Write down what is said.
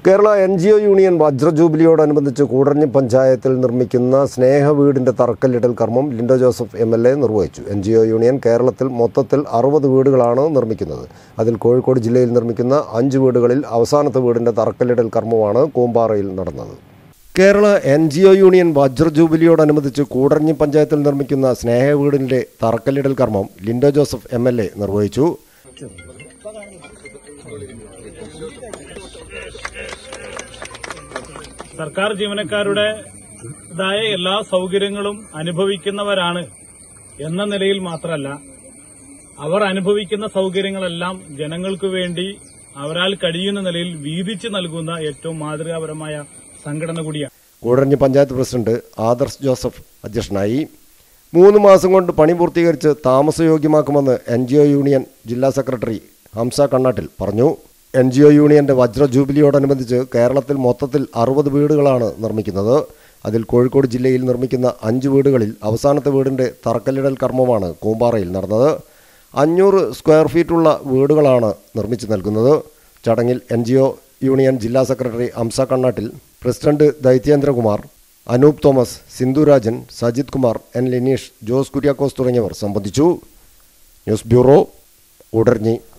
Kerala N G O union വജ്ര ജൂബിലിയോടനുബന്ധിച്ച് കൂടരഞ്ഞി പഞ്ചായത്തിൽ നിർമ്മിക്കുന്ന സ്നേഹ വീടിന്റെ തറക്കല്ലിടൽ കർമ്മം Lindo Joseph M L A നിർവഹിച്ചു എൻ ജി ഒ യൂണിയൻ കേരളത്തിൽ മൊത്തത്തിൽ അറുപത് വീടുകളാണ് നിർമ്മിക്കുന്നത് അതിൽ കോഴിക്കോട് ജില്ലയിൽ നിർമ്മിക്കുന്ന അഞ്ച് വീടുകളിൽ അവസാനത്തെ വീടിന്റെ തറക്കല്ലിടൽ കർമ്മമാണ് കൂമ്പാറയിൽ നടന്നത് Kerala N G O union വജ്ര ജൂബിലിയോടനുബന്ധിച്ച് കൂടരഞ്ഞി പഞ്ചായത്തിൽ നിർമ്മിക്കുന്ന സ്നേഹ വീടിന്റെ തറക്കല്ലിടൽ കർമ്മം Lindo Joseph M L A നിർവഹിച്ചു സർക്കാർ ജീവനക്കാരുടേതായ എല്ലാ സൗകര്യങ്ങളും അനുഭവിക്കുന്നവരാണ് എന്ന നിലയിൽ മാത്രമല്ല അവർ അനുഭവിക്കുന്ന സൗകര്യങ്ങളെല്ലാം ജനങ്ങൾക്കു വേണ്ടി അവരാൽ കഴിയുന്ന നിലയിൽ വീതിച്ചു നൽകുന്ന ഏറ്റവും മാതൃകാപരമായ സംഘടന കൂടിയാണ് കൂടരഞ്ഞി പഞ്ചായത്ത് പ്രസിഡന്റ് ആദർശ് ജോസഫ് അധ്യക്ഷനായി മൂന്ന് മാസം കൊണ്ട് പണി പൂർത്തീകരിച്ച് താമസയോഗ്യമാക്കുമെന്ന് എൻ ജി ഒ യൂണിയൻ ജില്ലാ സെക്രട്ടറി ഹംസ കണ്ണാട്ടിൽ പറഞ്ഞു എൻ ജി ഒ യൂണിയന്റെ വജ്ര ജൂബിലിയോടനുബന്ധിച്ച് കേരളത്തിൽ മൊത്തത്തിൽ അറുപത് വീടുകളാണ് നിർമ്മിക്കുന്നത് അതിൽ കോഴിക്കോട് ജില്ലയിൽ നിർമ്മിക്കുന്ന അഞ്ച് വീടുകളിൽ അവസാനത്തെ വീടിന്റെ തറക്കല്ലിടൽ കർമ്മമാണ് കൂമ്പാറയിൽ നടന്നത് അഞ്ഞൂറ് സ്ക്വയർ ഫീറ്റുള്ള വീടുകളാണ് നിർമ്മിച്ചു നൽകുന്നത് ചടങ്ങിൽ എൻ ജി ഒ യൂണിയൻ ജില്ലാ secretary Hamsa Kannattil president Daithyendrakumar Anoop Thomas Sindhurajan Sajith Kumar N Lineesh Jose Kuriakose തുടങ്ങിയവർ സംബന്ധിച്ചു ന്യൂസ് ബ്യൂറോ ഉടർഞ്ഞി